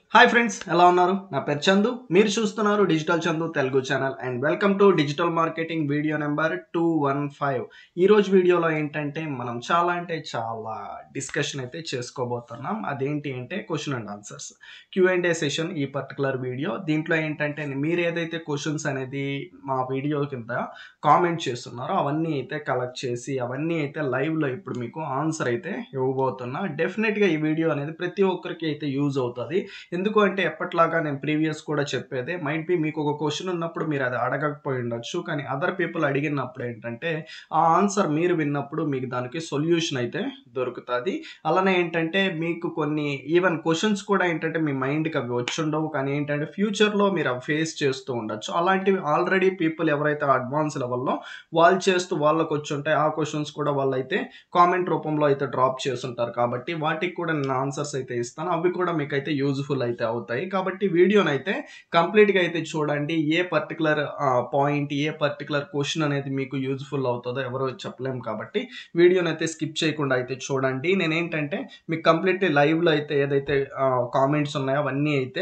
hi friends ఎలా ఉన్నారు నా పేరు చందు మీరు చూస్తున్నారు digital Chandu Telugu channel and welcome to digital marketing video number two one five ఈరోజు వీడియోలో ఏంటంటే మనం చాలా అంటే చాలా డిస్కషన్ అయితే చేసుకోబోతున్నాం అదేంటి అంటే question and answers Q and A session ఈ పర్టికులర్ వీడియో దీంట్లో ఏంటంటే మీరు ఏదైతే క్వశ్చన్స్ అనేది మా వీడియో కింద కామెంట్ చేస్తున్నారో అవన్నీ అయితే కలెక్ట్ చేసి అవన్నీ అయితే లైవ్లో ఇప్పుడు మీకు ఆన్సర్ అయితే ఇవ్వబోతున్నా డెఫినెట్గా ఈ వీడియో అనేది ప్రతి ఒక్కరికి అయితే యూజ్ అవుతుంది ఎందుకు అంటే ఎప్పట్లాగా నేను ప్రీవియస్ కూడా చెప్పేదే మైట్ బి మీకు ఒక క్వశ్చన్ ఉన్నప్పుడు మీరు అది అడగకపోయి ఉండొచ్చు కానీ అదర్ పీపుల్ అడిగినప్పుడు ఏంటంటే ఆ ఆన్సర్ మీరు విన్నప్పుడు మీకు దానికి సొల్యూషన్ అయితే దొరుకుతుంది అలానే ఏంటంటే మీకు కొన్ని ఈవెన్ క్వశ్చన్స్ కూడా ఏంటంటే మీ మైండ్కి అవి వచ్చి ఉండవు కానీ ఏంటంటే ఫ్యూచర్లో మీరు అవి ఫేస్ చేస్తూ ఉండొచ్చు అలాంటివి ఆల్రెడీ పీపుల్ ఎవరైతే అడ్వాన్స్ లెవెల్లో వాళ్ళు చేస్తూ వాళ్ళకి వచ్చి ఉంటాయి ఆ క్వశ్చన్స్ కూడా వాళ్ళైతే కామెంట్ రూపంలో అయితే డ్రాప్ చేస్తుంటారు కాబట్టి వాటికి కూడా నేను ఆన్సర్స్ అయితే ఇస్తాను అవి కూడా మీకు అయితే యూజ్ఫుల్ అయితే అవుతాయి కాబట్టి వీడియోని అయితే కంప్లీట్గా అయితే చూడండి ఏ పర్టికులర్ పాయింట్ ఏ పర్టికులర్ క్వశ్చన్ అనేది మీకు యూజ్ఫుల్ అవుతుందో ఎవరో చెప్పలేము కాబట్టి వీడియోని అయితే స్కిప్ చేయకుండా అయితే చూడండి నేనేంటంటే మీకు కంప్లీట్ లైవ్లో అయితే ఏదైతే కామెంట్స్ ఉన్నాయో అవన్నీ అయితే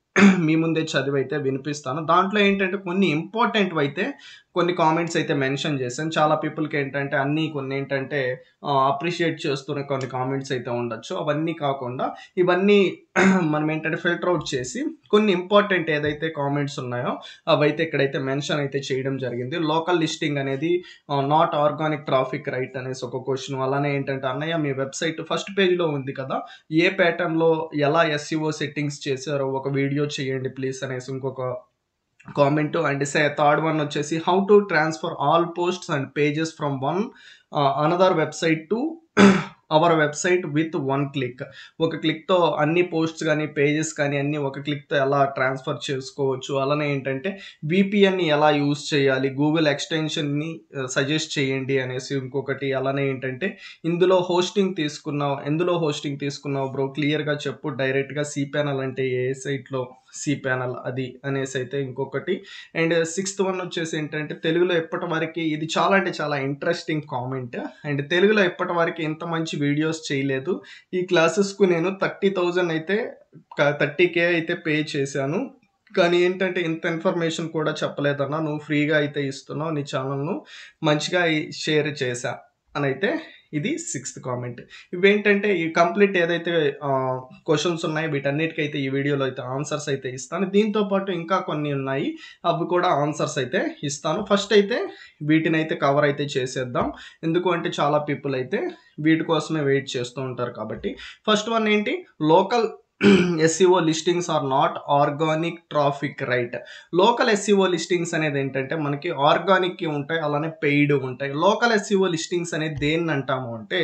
మీ ముందే చదివి అయితే వినిపిస్తాను దాంట్లో ఏంటంటే కొన్ని ఇంపార్టెంట్ అయితే కొన్ని కామెంట్స్ అయితే మెన్షన్ చేశాను చాలా పీపుల్కి ఏంటంటే అన్నీ కొన్ని ఏంటంటే అప్రిషియేట్ చేస్తున్న కొన్ని కామెంట్స్ అయితే ఉండొచ్చు అవన్నీ కాకుండా ఇవన్నీ మనం ఏంటంటే ఫిల్టర్ అవుట్ చేసి కొన్ని ఇంపార్టెంట్ ఏదైతే కామెంట్స్ ఉన్నాయో అవైతే ఇక్కడైతే మెన్షన్ అయితే చేయడం జరిగింది లోకల్ లిస్టింగ్ అనేది నాట్ ఆర్గానిక్ ట్రాఫిక్ రైట్ అనేసి ఒక క్వశ్చన్ అలానే ఏంటంటే అన్నయ్య మీ వెబ్సైట్ ఫస్ట్ పేజ్లో ఉంది కదా ఏ ప్యాటర్న్లో ఎలా ఎస్సీఓ సెట్టింగ్స్ చేశారో ఒక వీడియో చేయండి ప్లీజ్ అనేసి ఇంకొక comment and say third one వచ్చేసి how to transfer all posts and pages from one another website to our website with one click ఒక క్లిక్తో అన్ని పోస్ట్స్ కానీ పేజెస్ కానీ అన్ని ఒక క్లిక్తో ఎలా ట్రాన్స్ఫర్ చేసుకోవచ్చు అలానే ఏంటంటే విపిఎన్ని ఎలా యూజ్ చేయాలి గూగుల్ ఎక్స్టెన్షన్ని సజెస్ట్ చేయండి అనేసి ఇంకొకటి అలానే ఏంటంటే ఇందులో హోస్టింగ్ తీసుకున్నావు ఎందులో హోస్టింగ్ తీసుకున్నావు బ్రో క్లియర్గా చెప్పు డైరెక్ట్గా సి ప్యానల్ అంటే ఏ సైట్లో సి ప్యానల్ అది అనేసి అయితే ఇంకొకటి అండ్ సిక్స్త్ వన్ వచ్చేసి ఏంటంటే తెలుగులో ఎప్పటి వరకు ఇది చాలా అంటే చాలా ఇంట్రెస్టింగ్ కామెంట్ అండ్ తెలుగులో ఎప్పటి వరకు ఇంత మంచి వీడియోస్ చేయలేదు ఈ క్లాసెస్కు నేను థర్టీ థౌజండ్ అయితే థర్టీ కే అయితే పే చేశాను కానీ ఏంటంటే ఇంత ఇన్ఫర్మేషన్ కూడా చెప్పలేదన్నా నువ్వు ఫ్రీగా అయితే ఇస్తున్నావు నీ ఛానల్ను మంచిగా షేర్ చేశా అని అయితే ఇది సిక్స్త్ కామెంట్ ఇవేంటంటే ఈ కంప్లీట్ ఏదైతే క్వశ్చన్స్ ఉన్నాయో వీటన్నిటికైతే ఈ వీడియోలో అయితే ఆన్సర్స్ అయితే ఇస్తాను దీంతో పాటు ఇంకా కొన్ని ఉన్నాయి అవి కూడా ఆన్సర్స్ అయితే ఇస్తాను ఫస్ట్ అయితే వీటిని అయితే కవర్ అయితే చేసేద్దాం ఎందుకు అంటే చాలా పీపుల్ అయితే వీటి కోసమే వెయిట్ చేస్తూ ఉంటారు కాబట్టి ఫస్ట్ వన్ ఏంటి local SEO listings or not organic traffic right local SEO listings అనేది ఏంటంటే మనకి ఆర్గానిక్ ఉంటాయి అలానే పెయిడ్ ఉంటాయి లోకల్ ఎస్సీఓ లిస్టింగ్స్ అనేది దేన్ని అంటాము అంటే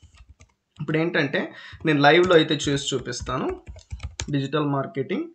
ఇప్పుడు ఏంటంటే నేను లైవ్లో అయితే చూసి చూపిస్తాను digital marketing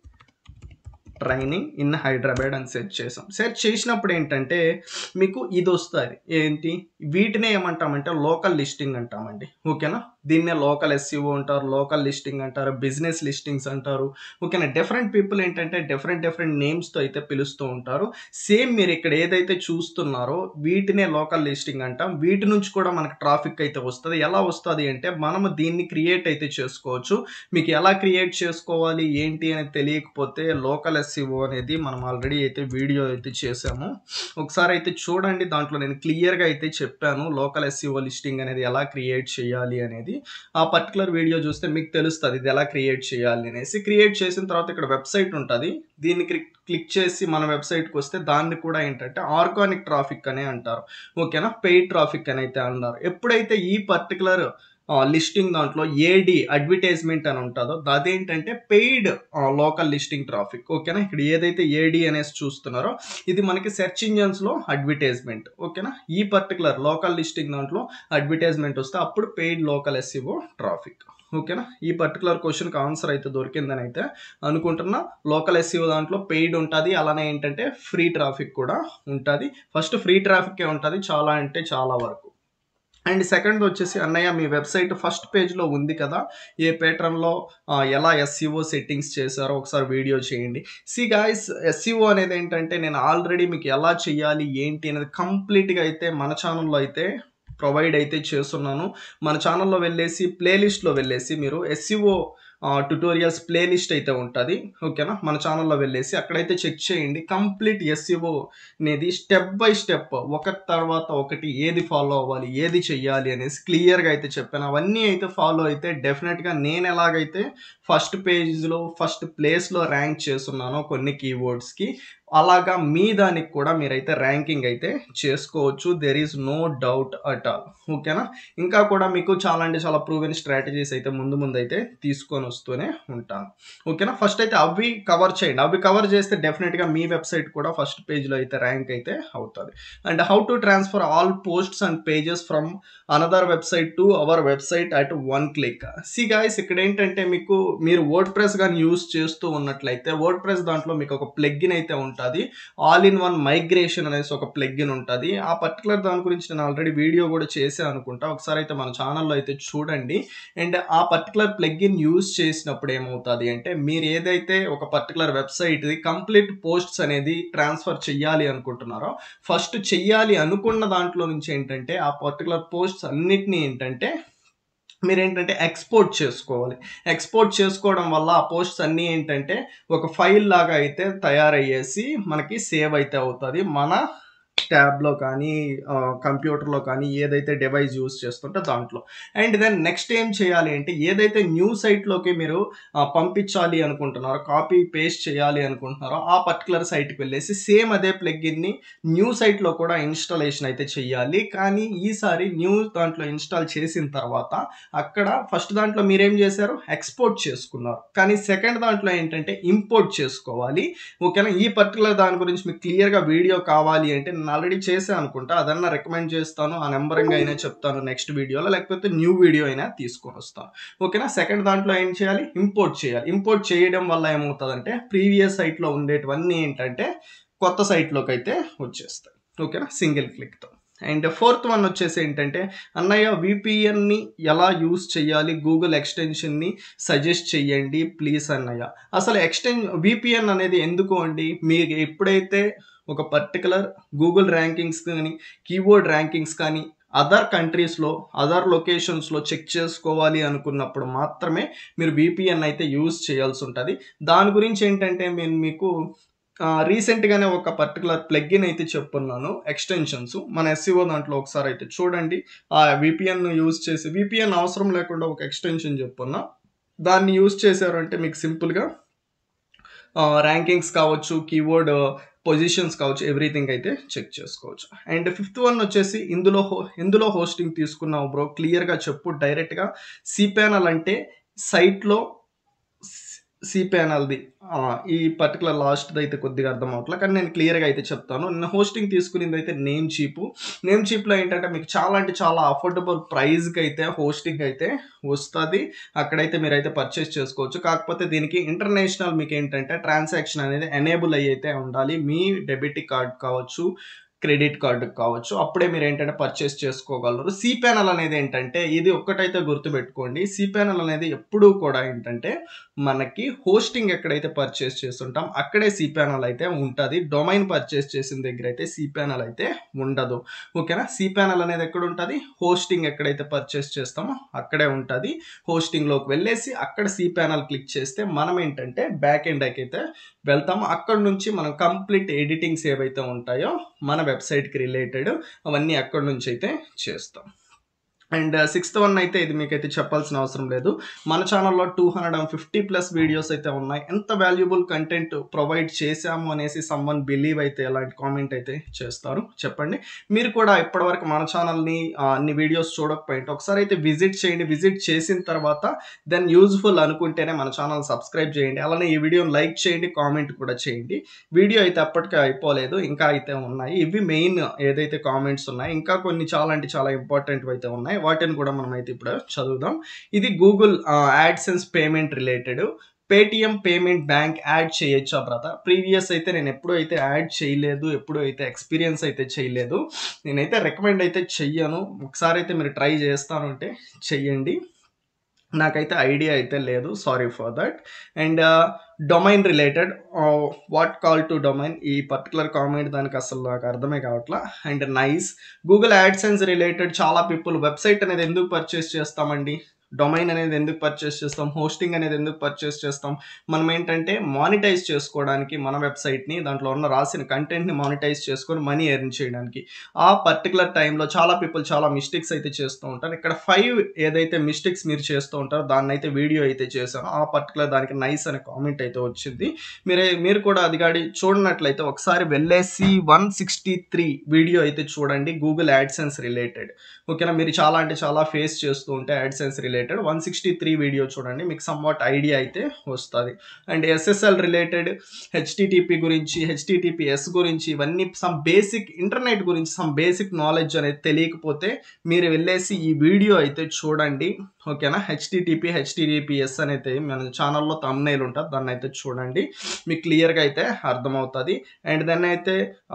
training in Hyderabad అని సెర్చ్ చేసాం సెర్చ్ చేసినప్పుడు ఏంటంటే మీకు ఇది వస్తుంది ఏంటి వీటినే ఏమంటామంటే లోకల్ లిస్టింగ్ అంటామండి ఓకేనా దీన్నే లోకల్ ఎస్సీఓ అంటారు లోకల్ లిస్టింగ్ అంటారు బిజినెస్ లిస్టింగ్స్ అంటారు ఓకేనా డిఫరెంట్ పీపుల్ ఏంటంటే డిఫరెంట్ డిఫరెంట్ నేమ్స్తో అయితే పిలుస్తూ ఉంటారు సేమ్ మీరు ఇక్కడ ఏదైతే చూస్తున్నారో వీటినే లోకల్ లిస్టింగ్ అంటాం వీటి నుంచి కూడా మనకు ట్రాఫిక్ అయితే వస్తుంది ఎలా వస్తుంది అంటే మనము దీన్ని క్రియేట్ అయితే చేసుకోవచ్చు మీకు ఎలా క్రియేట్ చేసుకోవాలి ఏంటి అనేది తెలియకపోతే లోకల్ ఎస్సీఓ అనేది మనం ఆల్రెడీ అయితే వీడియో అయితే చేసాము ఒకసారి అయితే చూడండి దాంట్లో నేను క్లియర్గా అయితే చెప్పాను లోకల్ ఎస్సీఓ లిస్టింగ్ అనేది ఎలా క్రియేట్ చేయాలి అనేది ఆ పర్టికులర్ వీడియో చూస్తే మీకు తెలుస్తుంది ఇది ఎలా క్రియేట్ చేయాలి అనేసి క్రియేట్ చేసిన తర్వాత ఇక్కడ వెబ్సైట్ ఉంటుంది దీన్ని క్లిక్ చేసి మన వెబ్సైట్కి వస్తే దాన్ని కూడా ఏంటంటే ఆర్గానిక్ ట్రాఫిక్ అనే అంటారు ఓకేనా పెయిడ్ ట్రాఫిక్ అని అయితే అన్నారు ఎప్పుడైతే ఈ పర్టికులర్ లిస్టింగ్ దాంట్లో ఏడి అడ్వర్టైజ్మెంట్ అని ఉంటుందో అదేంటంటే పెయిడ్ లోకల్ లిస్టింగ్ ట్రాఫిక్ ఓకేనా ఇక్కడ ఏదైతే ఏడి అనేసి చూస్తున్నారో ఇది మనకి సెర్చ్ ఇంజన్స్లో అడ్వర్టైజ్మెంట్ ఓకేనా ఈ పర్టికులర్ లోకల్ లిస్టింగ్ దాంట్లో అడ్వర్టైజ్మెంట్ వస్తే అప్పుడు పెయిడ్ లోకల్ ఎస్సీఓ ట్రాఫిక్ ఓకేనా ఈ పర్టికులర్ క్వశ్చన్కి ఆన్సర్ అయితే దొరికిందని అయితే అనుకుంటున్నా లోకల్ ఎస్సీఓ దాంట్లో పెయిడ్ ఉంటుంది అలానే ఏంటంటే ఫ్రీ ట్రాఫిక్ కూడా ఉంటుంది ఫస్ట్ ఫ్రీ ట్రాఫికే ఉంటుంది చాలా అంటే చాలా వరకు అండ్ సెకండ్ వచ్చేసి అన్నయ్య మీ వెబ్సైట్ ఫస్ట్ పేజ్లో ఉంది కదా ఏ ప్యాటర్న్లో ఎలా ఎస్సీఓ సెట్టింగ్స్ చేశారో ఒకసారి వీడియో చేయండి సి గాయస్ ఎస్సీఓ అనేది ఏంటంటే నేను ఆల్రెడీ మీకు ఎలా చేయాలి ఏంటి అనేది కంప్లీట్గా అయితే మన ఛానల్లో అయితే ప్రొవైడ్ అయితే చేస్తున్నాను మన ఛానల్లో వెళ్ళేసి ప్లేలిస్ట్లో వెళ్ళేసి మీరు ఎస్సీఓ ట్యుటోరియల్స్ ప్లేలిస్ట్ అయితే ఉంటుంది ఓకేనా మన ఛానల్లో వెళ్ళేసి అక్కడైతే చెక్ చేయండి కంప్లీట్ ఎస్ఈఓ అనేది స్టెప్ బై స్టెప్ ఒక తర్వాత ఒకటి ఏది ఫాలో అవ్వాలి ఏది చెయ్యాలి అనేసి క్లియర్గా అయితే చెప్పాను అవన్నీ అయితే ఫాలో అయితే డెఫినెట్గా నేను ఎలాగైతే ఫస్ట్ పేజ్లో ఫస్ట్ ప్లేస్లో ర్యాంక్ చేస్తున్నానో కొన్ని కీవర్డ్స్కి అలాగా మీ దానికి కూడా మీరైతే ర్యాంకింగ్ అయితే చేసుకోవచ్చు there is no doubt at all ఓకేనా ఇంకా కూడా మీకు చాలా అంటే చాలా ప్రూవెన్ స్ట్రాటజీస్ అయితే ముందు ముందు అయితే తీసుకొని వస్తూనే ఉంటాను ఓకేనా ఫస్ట్ అయితే అవి కవర్ చేయండి అవి కవర్ చేస్తే డెఫినెట్గా మీ వెబ్సైట్ కూడా ఫస్ట్ పేజ్లో అయితే ర్యాంక్ అయితే అవుతుంది and how to transfer all posts and pages from another website to our website at one click see guys ఇక్కడ ఏంటంటే మీకు మీరు వర్డ్ ప్రెస్ కానీ యూస్ చేస్తూ ఉన్నట్లయితే వర్డ్ ప్రెస్ దాంట్లో మీకు ఒక ప్లగ్గిన్ అయితే ఉంటుంది ఆల్ ఇన్ వన్ మైగ్రేషన్ అనేసి ఒక ప్లగ్గిన్ ఉంటుంది ఆ పర్టికులర్ దాని గురించి నేను ఆల్రెడీ వీడియో కూడా చేసే అనుకుంటా ఒకసారి అయితే మన ఛానల్లో అయితే చూడండి అండ్ ఆ పర్టికులర్ ప్లగ్గిన్ యూస్ చేసినప్పుడు ఏమవుతుంది అంటే మీరు ఏదైతే ఒక పర్టికులర్ వెబ్సైట్ కంప్లీట్ పోస్ట్స్ అనేది ట్రాన్స్ఫర్ చెయ్యాలి అనుకుంటున్నారో ఫస్ట్ చెయ్యాలి అనుకున్న దాంట్లో నుంచి ఏంటంటే ఆ పర్టికులర్ పోస్ట్స్ అన్నిటినీ ఏంటంటే మీరు ఏంటంటే ఎక్స్పోర్ట్ చేసుకోవాలి ఎక్స్పోర్ట్ చేసుకోవడం వల్ల ఆ పోస్ట్స్ అన్నీ ఏంటంటే ఒక ఫైల్ లాగా అయితే తయారయ్యేసి మనకి సేవ్ అయితే అవుతుంది మన ట్యాబ్లో కానీ కంప్యూటర్లో కానీ ఏదైతే డివైస్ యూస్ చేస్తుంటే దాంట్లో అండ్ దెన్ నెక్స్ట్ ఏం చేయాలి అంటే ఏదైతే న్యూ సైట్లోకి మీరు పంపించాలి అనుకుంటున్నారో కాపీ పేస్ట్ చేయాలి అనుకుంటున్నారో ఆ పర్టికులర్ సైట్కి వెళ్ళేసి సేమ్ అదే ప్లగ్గిన్ని న్యూ సైట్లో కూడా ఇన్స్టాలేషన్ అయితే చేయాలి కానీ ఈసారి న్యూ దాంట్లో ఇన్స్టాల్ చేసిన తర్వాత అక్కడ ఫస్ట్ దాంట్లో మీరేం చేశారు ఎక్స్పోర్ట్ చేసుకున్నారు కానీ సెకండ్ దాంట్లో ఏంటంటే ఇంపోర్ట్ చేసుకోవాలి ఓకేనా ఈ పర్టికులర్ దాని గురించి మీకు క్లియర్గా వీడియో కావాలి అంటే నేను ఆల్రెడీ చేసా అనుకుంటా అదన్నా రికమెండ్ చేస్తాను ఆ నెంబరింగ్ అయినా చెప్తాను నెక్స్ట్ వీడియోలో లేకపోతే న్యూ వీడియో అయినా తీసుకొని వస్తాను ఓకేనా సెకండ్ దాంట్లో ఏం చేయాలి ఇంపోర్ట్ చేయాలి ఇంపోర్ట్ చేయడం వల్ల ఏమవుతుందంటే ప్రీవియస్ సైట్లో ఉండేటివన్నీ ఏంటంటే కొత్త సైట్లోకి అయితే వచ్చేస్తాయి ఓకేనా సింగిల్ క్లిక్తో అండ్ ఫోర్త్ వన్ వచ్చేసి ఏంటంటే అన్నయ్య విపిఎన్ని ఎలా యూస్ చేయాలి గూగుల్ ఎక్స్టెన్షన్ని సజెస్ట్ చేయండి ప్లీజ్ అన్నయ్య అసలు ఎక్స్టెన్ విపిఎన్ అనేది ఎందుకు అండి మీరు ఎప్పుడైతే ఒక పర్టికులర్ గూగుల్ ర్యాంకింగ్స్ కానీ కీబోర్డ్ ర్యాంకింగ్స్ కానీ అదర్ కంట్రీస్లో అదర్ లొకేషన్స్లో చెక్ చేసుకోవాలి అనుకున్నప్పుడు మాత్రమే మీరు విపిఎన్ అయితే యూజ్ చేయాల్సి ఉంటుంది దాని గురించి ఏంటంటే నేను మీకు రీసెంట్గానే ఒక పర్టికులర్ ప్లగ్గిన్ అయితే చెప్పున్నాను ఎక్స్టెన్షన్స్ మన ఎస్సీఓ దాంట్లో ఒకసారి అయితే చూడండి ఆ విపిఎన్ యూజ్ చేసి విపిఎన్ అవసరం లేకుండా ఒక ఎక్స్టెన్షన్ చెప్పున్నా దాన్ని యూజ్ చేశారంటే మీకు సింపుల్గా ర్యాంకింగ్స్ కావచ్చు కీబోర్డ్ పొజిషన్స్ కావచ్చు ఎవ్రీథింగ్ అయితే చెక్ చేసుకోవచ్చు అండ్ ఫిఫ్త్ వన్ వచ్చేసి ఇందులో హో ఇందులో హోస్టింగ్ తీసుకున్నావు బ్రో క్లియర్గా చెప్పు డైరెక్ట్గా సి ప్యానల్ అంటే సైట్లో సి ప్యానల్ది ఈ పర్టికులర్ లాస్ట్ది అయితే కొద్దిగా అర్థం అవట్లే కానీ నేను క్లియర్గా అయితే చెప్తాను నేను హోస్టింగ్ తీసుకునేది అయితే నేమ్ చీపు నేమ్ చీప్లో ఏంటంటే మీకు చాలా అంటే చాలా అఫోర్డబుల్ ప్రైస్కి అయితే హోస్టింగ్ అయితే వస్తుంది అక్కడైతే మీరైతే పర్చేస్ చేసుకోవచ్చు కాకపోతే దీనికి ఇంటర్నేషనల్ మీకు ఏంటంటే ట్రాన్సాక్షన్ అనేది ఎనేబుల్ అయ్యి అయితే ఉండాలి మీ డెబిట్ కార్డ్ కావచ్చు క్రెడిట్ కార్డు కావచ్చు అప్పుడే మీరు ఏంటంటే పర్చేస్ చేసుకోగలరు సి ప్యానల్ అనేది ఏంటంటే ఇది ఒక్కటైతే గుర్తుపెట్టుకోండి సి ప్యానల్ అనేది ఎప్పుడూ కూడా ఏంటంటే మనకి హోస్టింగ్ ఎక్కడైతే పర్చేస్ చేస్తుంటాం అక్కడే సి ప్యానల్ అయితే ఉంటుంది డొమైన్ పర్చేస్ చేసిన దగ్గర అయితే సి ప్యానల్ అయితే ఉండదు ఓకేనా సి ప్యానల్ అనేది ఎక్కడ ఉంటుంది హోస్టింగ్ ఎక్కడైతే పర్చేస్ చేస్తామో అక్కడే ఉంటుంది హోస్టింగ్లోకి వెళ్ళేసి అక్కడ సి ప్యానల్ క్లిక్ చేస్తే మనం ఏంటంటే బ్యాక్ ఎండ్ అయితే వెళ్తాము అక్కడ నుంచి మనం కంప్లీట్ ఎడిటింగ్స్ ఏవైతే ఉంటాయో మన వెబ్సైట్కి రిలేటెడ్ అవన్నీ అక్కడ నుంచి అయితే చేస్తాం అండ్ సిక్స్త్ వన్ అయితే ఇది మీకైతే చెప్పాల్సిన అవసరం లేదు మన ఛానల్లో two hundred and fifty plus videos అయితే ఉన్నాయి ఎంత వాల్యుబుల్ కంటెంట్ ప్రొవైడ్ చేశాము అనేసి సమ్వన్ బిలీవ్ అయితే ఎలాంటి కామెంట్ అయితే చేస్తారు చెప్పండి మీరు కూడా ఇప్పటివరకు మన ఛానల్ని అన్ని వీడియోస్ చూడకపోయింటే ఒకసారి అయితే విజిట్ చేయండి విజిట్ చేసిన తర్వాత దెన్ యూజ్ఫుల్ అనుకుంటేనే మన ఛానల్ సబ్స్క్రైబ్ చేయండి అలానే ఈ వీడియోని లైక్ చేయండి కామెంట్ కూడా చేయండి వీడియో అయితే అప్పటికే అయిపోలేదు ఇంకా అయితే ఉన్నాయి ఇవి మెయిన్ ఏదైతే కామెంట్స్ ఉన్నాయి ఇంకా కొన్ని చాలా అంటే చాలా ఇంపార్టెంట్ అయితే ఉన్నాయి వాటిని కూడా మనం అయితే ఇప్పుడు చదువుదాం ఇది Google AdSense payment related Paytm payment bank add చేయొచ్చా బ్రదర్ ప్రీవియస్ అయితే నేను ఎప్పుడూ అయితే యాడ్ చేయలేదు ఎప్పుడూ అయితే ఎక్స్పీరియన్స్ అయితే చేయలేదు నేనైతే రికమెండ్ అయితే చెయ్యను ఒకసారి అయితే మీరు ట్రై చేస్తాను అంటే చెయ్యండి నాకైతే ఐడియా అయితే లేదు sorry for that and domain related what call to domain ఈ పర్టికులర్ కామెంట్ దానికి అసలు నాకు అర్థమే కావట్లా and nice Google AdSense related చాలా పీపుల్ వెబ్సైట్ అనేది ఎందుకు పర్చేస్ చేస్తామండి డొమైన్ అనేది ఎందుకు పర్చేస్ చేస్తాం హోస్టింగ్ అనేది ఎందుకు పర్చేస్ చేస్తాం మనం ఏంటంటే మానిటైజ్ చేసుకోవడానికి మన వెబ్సైట్ని దాంట్లో ఉన్న రాసిన కంటెంట్ని మానిటైజ్ చేసుకొని మనీ ఎర్న్ చేయడానికి ఆ పర్టికులర్ టైంలో చాలా పీపుల్ చాలా మిస్టేక్స్ అయితే చేస్తూ ఉంటారు ఇక్కడ ఫైవ్ ఏదైతే మిస్టేక్స్ మీరు చేస్తూ ఉంటారో దాన్ని అయితే వీడియో అయితే చేశాను ఆ పర్టికులర్ దానికి నైస్ అనే కామెంట్ అయితే వచ్చింది మీరే మీరు కూడా అది గాడి చూడనట్లయితే ఒకసారి వెళ్ళేసి వన్ సిక్స్టీ త్రీ వీడియో అయితే చూడండి గూగుల్ యాడ్సెన్స్ రిలేటెడ్ ఓకేనా మీరు చాలా అంటే చాలా ఫేస్ చేస్తూ ఉంటే AdSense related one sixty three video చూడండి మీకు సమ్వాట్ ఐడియా అయితే వస్తుంది అండ్ ఎస్ఎస్ఎల్ రిలేటెడ్ హెచ్టిటిపి గురించి హెచ్టిటిపిఎస్ గురించి ఇవన్నీ సమ్ బేసిక్ ఇంటర్నెట్ గురించి సమ్ బేసిక్ నాలెడ్జ్ అనేది తెలియకపోతే మీరు వెళ్ళేసి ఈ వీడియో అయితే చూడండి ఓకేనా హెచ్టిటిపి హెచ్టిటిపిఎస్ అనేది మన ఛానల్లో తమ్నైల్ ఉంటుంది దాన్ని అయితే చూడండి మీకు క్లియర్గా అయితే అర్థమవుతుంది అండ్ దాన్ని అయితే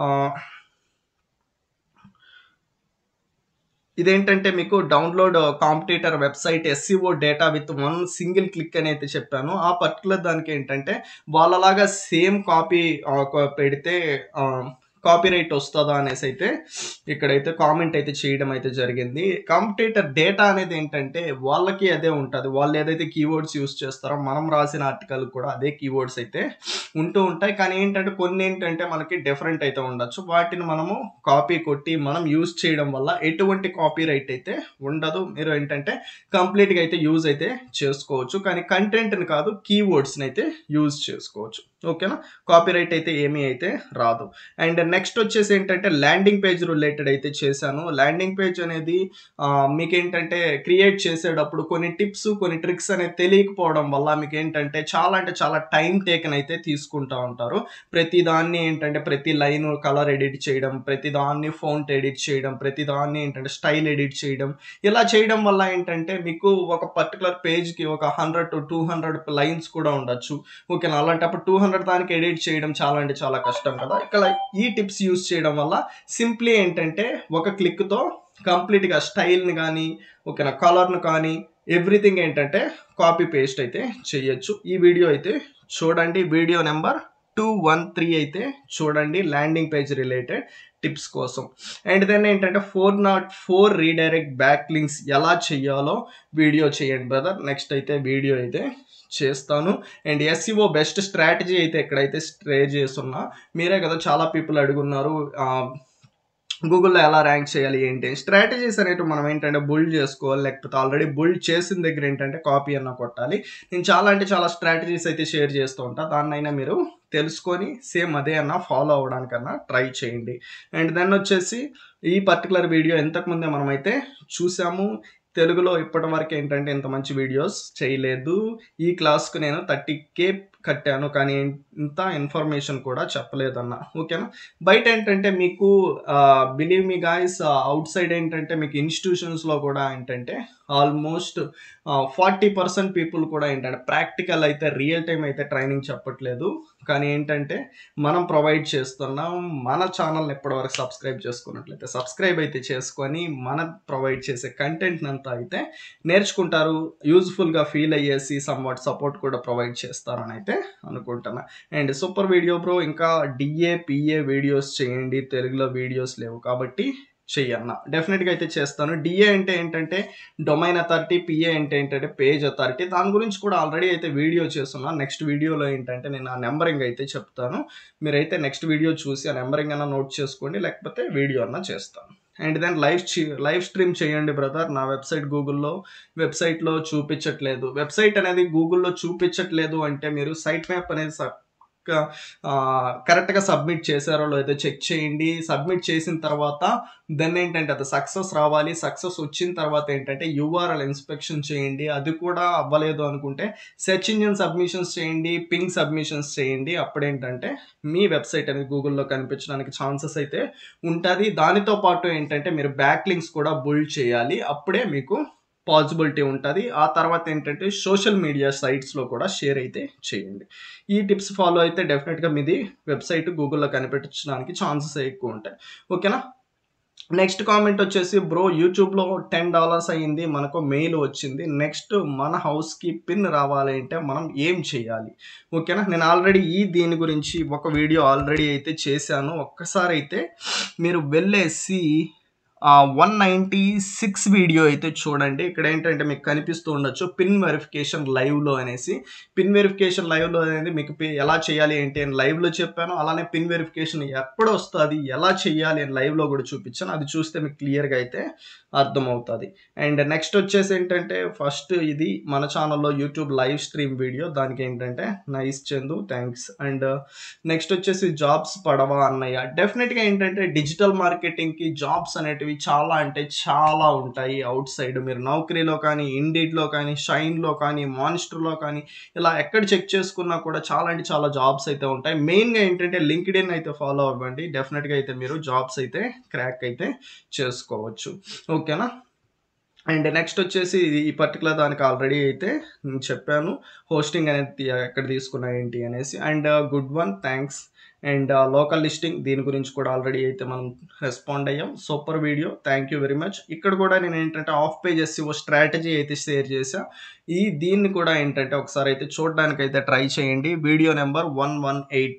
ఇదేంటంటే మీకు download competitor website SEO data with one single click అని అయితే చెప్పాను ఆ పర్టికులర్ దానికి ఏంటంటే వాళ్ళలాగా సేమ్ కాపీ పెడితే కాపీ రైట్ వస్తుందా అనేసి అయితే ఇక్కడైతే కామెంట్ అయితే చేయడం అయితే జరిగింది కాంపిటేటర్ డేటా అనేది ఏంటంటే వాళ్ళకి అదే ఉంటుంది వాళ్ళు ఏదైతే కీవర్డ్స్ యూస్ చేస్తారో మనం రాసిన ఆర్టికల్ కూడా అదే కీవర్డ్స్ అయితే ఉంటూ ఉంటాయి కానీ ఏంటంటే కొన్ని ఏంటంటే మనకి డిఫరెంట్ అయితే ఉండొచ్చు వాటిని మనము కాపీ కొట్టి మనం యూజ్ చేయడం వల్ల ఎటువంటి కాపీ రైట్ అయితే ఉండదు మీరు ఏంటంటే కంప్లీట్గా అయితే యూజ్ అయితే చేసుకోవచ్చు కానీ కంటెంట్ని కాదు కీవర్డ్స్ని అయితే యూజ్ చేసుకోవచ్చు ఓకేనా కాపీ రైట్ అయితే ఏమీ అయితే రాదు అండ్ నెక్స్ట్ వచ్చేసి ఏంటంటే ల్యాండింగ్ పేజ్ రిలేటెడ్ అయితే చేశాను ల్యాండింగ్ పేజ్ అనేది మీకు ఏంటంటే క్రియేట్ చేసేటప్పుడు కొన్ని టిప్స్ కొన్ని ట్రిక్స్ అనేది తెలియకపోవడం వల్ల మీకు ఏంటంటే చాలా అంటే చాలా టైం టేకన్ అయితే తీసుకుంటూ ఉంటారు ప్రతి దాన్ని ఏంటంటే ప్రతి లైన్ కలర్ ఎడిట్ చేయడం ప్రతి దాన్ని ఫౌంట్ ఎడిట్ చేయడం ప్రతి దాన్ని ఏంటంటే స్టైల్ ఎడిట్ చేయడం ఇలా చేయడం వల్ల ఏంటంటే మీకు ఒక పర్టికులర్ పేజ్కి ఒక hundred to two hundred lines కూడా ఉండొచ్చు ఓకేనా అలాంటప్పుడు టూ హండ్రెడ్ దానికి ఎడిట్ చేయడం చాలా అంటే చాలా కష్టం కదా ఇక్కడ ఈ టిప్స్ యూస్ చేయడం వల్ల సింప్లీ ఏంటంటే ఒక క్లిక్తో కంప్లీట్గా స్టైల్ని కానీ ఓకేనా కలర్ను కానీ ఎవ్రీథింగ్ ఏంటంటే కాపీ పేస్ట్ అయితే చేయొచ్చు ఈ వీడియో అయితే చూడండి video number two one three అయితే చూడండి ల్యాండింగ్ పేజ్ రిలేటెడ్ టిప్స్ కోసం అండ్ దెన్ ఏంటంటే four not four redirect back links ఎలా చేయాలో వీడియో చేయండి బ్రదర్ నెక్స్ట్ అయితే వీడియో అయితే చేస్తాను అండ్ ఎస్సీఓ బెస్ట్ స్ట్రాటజీ అయితే ఎక్కడైతే స్ట్రే చేస్తున్నా మీరే కదా చాలా పీపుల్ అడుగున్నారు గూగుల్లో ఎలా ర్యాంక్ చేయాలి ఏంటి స్ట్రాటజీస్ అనేవి మనం ఏంటంటే బుల్డ్ చేసుకోవాలి లేకపోతే ఆల్రెడీ బుల్డ్ చేసిన దగ్గర ఏంటంటే కాపీ అన్న కొట్టాలి నేను చాలా అంటే చాలా స్ట్రాటజీస్ అయితే షేర్ చేస్తూ ఉంటా దాన్నైనా మీరు తెలుసుకొని సేమ్ అదే అన్న ఫాలో అవ్వడానికన్నా ట్రై చేయండి అండ్ దెన్ వచ్చేసి ఈ పర్టికులర్ వీడియో ఇంతకుముందే మనమైతే చూసాము తెలుగులో ఇప్పటి వరకు ఏంటంటే ఇంత మంచి వీడియోస్ చేయలేదు ఈ క్లాస్కు నేను థర్టీ కే కట్టాను కానీ ఇంత ఇన్ఫర్మేషన్ కూడా చెప్పలేదన్న ఓకేనా బయట ఏంటంటే మీకు believe me guys outside ఏంటంటే మీకు ఇన్స్టిట్యూషన్స్లో కూడా ఏంటంటే ఆల్మోస్ట్ ఫార్టీ పర్సెంట్ పీపుల్ కూడా ఏంటంటే ప్రాక్టికల్ అయితే రియల్ టైం అయితే ట్రైనింగ్ చెప్పట్లేదు కానీ ఏంటంటే మనం ప్రొవైడ్ చేస్తున్నాం మన ఛానల్ని ఎప్పటివరకు సబ్స్క్రైబ్ చేసుకున్నట్లయితే సబ్స్క్రైబ్ అయితే చేసుకొని మన ప్రొవైడ్ చేసే కంటెంట్ అంతా అయితే నేర్చుకుంటారు యూజ్ఫుల్గా ఫీల్ అయ్యేసి సమ్ వాట్ సపోర్ట్ కూడా ప్రొవైడ్ చేస్తారని అయితే అనుకుంటున్నా అండ్ సూపర్ వీడియో బ్రో ఇంకా డిఏ పిఏ వీడియోస్ చేయండి తెలుగులో వీడియోస్ లేవు కాబట్టి చెయ్యన్న డెఫినెట్గా అయితే చేస్తాను డిఏ అంటే ఏంటంటే డొమైన్ అథారిటీ పిఏ అంటే ఏంటంటే పేజ్ అథారిటీ దాని గురించి కూడా ఆల్రెడీ అయితే వీడియో చేస్తున్నాను నెక్స్ట్ వీడియోలో ఏంటంటే నేను ఆ నెంబరింగ్ అయితే చెప్తాను మీరైతే నెక్స్ట్ వీడియో చూసి ఆ నెంబరింగ్ అన్న నోట్ చేసుకోండి లేకపోతే వీడియో అన్న చేస్తాను and then live live stream చేయండి బ్రదర్ నా వెబ్సైట్ గూగుల్లో వెబ్సైట్లో చూపించట్లేదు వెబ్సైట్ అనేది గూగుల్లో చూపించట్లేదు అంటే మీరు సైట్ మ్యాప్ అనేది కరెక్ట్గా సబ్మిట్ చేశారో లేదో చెక్ చేయండి సబ్మిట్ చేసిన తర్వాత దెన్ ఏంటంటే అది సక్సెస్ రావాలి సక్సెస్ వచ్చిన తర్వాత ఏంటంటే యూఆర్ఎల్ ఇన్స్పెక్షన్ చేయండి అది కూడా అవ్వలేదు అనుకుంటే సెర్చ్ ఇంజిన్ సబ్మిషన్స్ చేయండి పింగ్ సబ్మిషన్స్ చేయండి అప్పుడేంటంటే మీ వెబ్సైట్ అనేది గూగుల్లో కనిపించడానికి ఛాన్సెస్ అయితే ఉంటుంది దానితో పాటు ఏంటంటే మీరు బ్యాక్ లింక్స్ కూడా బుల్డ్ చేయాలి అప్పుడే మీకు పాసిబిలిటీ ఉంటుంది ఆ తర్వాత ఏంటంటే సోషల్ మీడియా సైట్స్లో కూడా షేర్ అయితే చేయండి ఈ టిప్స్ ఫాలో అయితే డెఫినెట్గా మీది వెబ్సైట్ గూగుల్లో కనిపించడానికి ఛాన్సెస్ ఎక్కువ ఉంటాయి ఓకేనా నెక్స్ట్ కామెంట్ వచ్చేసి బ్రో యూట్యూబ్లో టెన్ డాలర్స్ అయ్యింది మనకు మెయిల్ వచ్చింది నెక్స్ట్ మన హౌస్కి పిన్ రావాలి అంటే మనం ఏం చేయాలి ఓకేనా నేను ఆల్రెడీ ఈ దీని గురించి ఒక వీడియో ఆల్రెడీ అయితే చేశాను ఒక్కసారి అయితే మీరు వెళ్ళేసి వన్ నైంటీ సిక్స్ వీడియో అయితే చూడండి ఇక్కడ ఏంటంటే మీకు కనిపిస్తూ ఉండొచ్చు పిన్ వెరిఫికేషన్ లైవ్లో అనేసి పిన్ వెరిఫికేషన్ లైవ్లో అనేది మీకు పి- ఎలా చేయాలి ఏంటి అని లైవ్లో చెప్పాను అలానే పిన్ వెరిఫికేషన్ ఎప్పుడు వస్తుంది ఎలా చేయాలి అని లైవ్లో కూడా చూపించాను అది చూస్తే మీకు క్లియర్గా అయితే అర్థమవుతుంది అండ్ నెక్స్ట్ వచ్చేసి ఏంటంటే ఫస్ట్ ఇది మన ఛానల్లో యూట్యూబ్ లైవ్ స్ట్రీమ్ వీడియో దానికి ఏంటంటే nice Chandu thanks and next వచ్చేసి జాబ్స్ పడవా అన్నయ్య డెఫినెట్గా ఏంటంటే డిజిటల్ మార్కెటింగ్కి జాబ్స్ అనేటివి చాలా అంటే చాలా ఉంటాయి అవుట్ సైడ్ మీరు నౌకరీలో కానీ ఇండిడ్లో కానీ షైన్లో కానీ మాన్స్టర్లో కానీ ఇలా ఎక్కడ చెక్ చేసుకున్నా కూడా చాలా అంటే చాలా జాబ్స్ అయితే ఉంటాయి మెయిన్గా ఏంటంటే లింక్డ్ ఇన్ అయితే ఫాలో అవ్వండి డెఫినెట్గా అయితే మీరు జాబ్స్ అయితే క్రాక్ అయితే చేసుకోవచ్చు ఓకేనా అండ్ నెక్స్ట్ వచ్చేసి ఇది ఈ పర్టికులర్ దానికి ఆల్రెడీ అయితే నేను చెప్పాను హోస్టింగ్ అనేది తీ- ఎక్కడ తీసుకున్నా ఏంటి అనేసి and good one thanks and local listing దీని గురించి కూడా ఆల్రెడీ అయితే మనం రెస్పాండ్ అయ్యాం super video thank you very much ఇక్కడ కూడా నేను ఏంటంటే ఆఫ్ పేజెస్ ఓ స్ట్రాటజీ అయితే షేర్ చేసా ఈ దీన్ని కూడా ఏంటంటే ఒకసారి అయితే చూడడానికి అయితే ట్రై చేయండి video number one one eight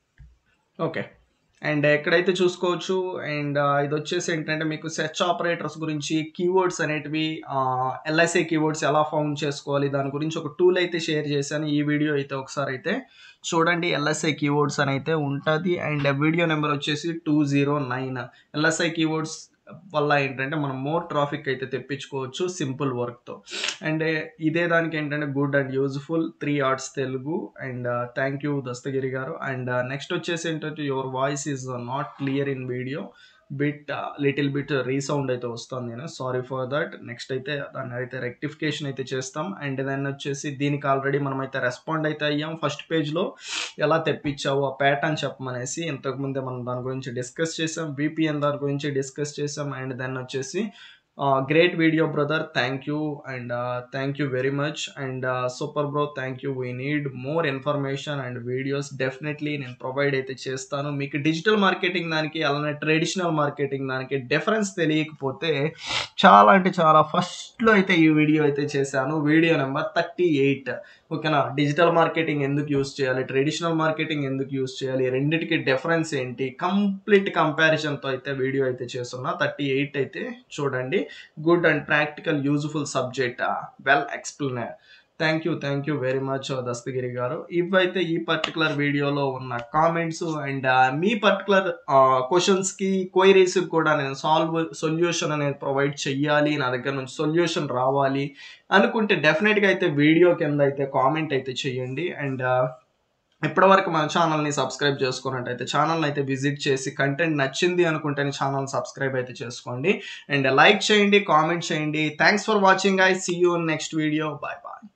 okay and ఎక్కడైతే చూసుకోవచ్చు అండ్ ఇది వచ్చేసి ఏంటంటే మీకు సెర్చ్ ఆపరేటర్స్ గురించి కీవర్డ్స్ అనేటివి ఎల్ఐసి కీవర్డ్స్ ఎలా ఫౌండ్ చేసుకోవాలి దాని గురించి ఒక టూల్ అయితే షేర్ చేశాను ఈ వీడియో అయితే ఒకసారి అయితే చూడండి ఎల్ఎస్ఐ కీవర్డ్స్ అని అయితే ఉంటుంది అండ్ వీడియో నెంబర్ వచ్చేసి two zero nine LSI keywords వల్ల ఏంటంటే మనం మోర్ ట్రాఫిక్ అయితే తెప్పించుకోవచ్చు సింపుల్ వర్క్తో అండ్ ఇదే దానికి ఏంటంటే good and useful three arts Telugu and thank you Dastagiri గారు అండ్ నెక్స్ట్ వచ్చేసి ఏంటంటే your voice is not clear in video bit little bit resound అయితే వస్తుంది నేను సారీ ఫర్ దట్ నెక్స్ట్ అయితే దాన్ని అయితే రెక్టిఫికేషన్ అయితే చేస్తాం అండ్ దెన్ వచ్చేసి దీనికి ఆల్రెడీ మనం అయితే రెస్పాండ్ అయితే అయ్యాం ఫస్ట్ పేజ్లో ఎలా తెప్పించావు ఆ ప్యాటర్న్ చెప్పమనేసి ఇంతకుముందే మనం దాని గురించి డిస్కస్ చేసాం విపిఎన్ దాని గురించి డిస్కస్ చేసాం అండ్ దెన్ వచ్చేసి great video brother thank you and thank you very much and super bro thank you we need more information and videos definitely నేను ప్రొవైడ్ అయితే చేస్తాను మీకు డిజిటల్ మార్కెటింగ్ దానికి అలానే ట్రెడిషనల్ మార్కెటింగ్ దానికి డిఫరెన్స్ తెలియకపోతే చాలా అంటే చాలా ఫస్ట్లో అయితే ఈ వీడియో అయితే చేశాను వీడియో నెంబర్ థర్టీ ఎయిట్ ఓకేనా డిజిటల్ మార్కెటింగ్ ఎందుకు యూస్ చేయాలి ట్రెడిషనల్ మార్కెటింగ్ ఎందుకు యూస్ చేయాలి రెండిటికి డిఫరెన్స్ ఏంటి కంప్లీట్ కంపారిజన్తో అయితే వీడియో అయితే చేస్తున్నా థర్టీ ఎయిట్ అయితే చూడండి good and practical useful subject well explain thank you thank you very much Dastagiri గారు ఇవైతే ఈ పర్టికులర్ వీడియోలో ఉన్న కామెంట్స్ అండ్ మీ పర్టికులర్ క్వశ్చన్స్కి క్వైరీస్కి కూడా నేను సాల్వ్ సొల్యూషన్ అనేది ప్రొవైడ్ చెయ్యాలి నా దగ్గర నుంచి సొల్యూషన్ రావాలి అనుకుంటే డెఫినెట్గా అయితే వీడియో కింద అయితే కామెంట్ అయితే చేయండి అండ్ ఇప్పటివరకు మన ఛానల్ని సబ్స్క్రైబ్ చేసుకున్నట్టయితే ఛానల్ని అయితే విజిట్ చేసి కంటెంట్ నచ్చింది అనుకుంటేనే ఛానల్ సబ్స్క్రైబ్ అయితే చేసుకోండి అండ్ లైక్ చేయండి కామెంట్ చేయండి thanks for watching I see you next video bye bye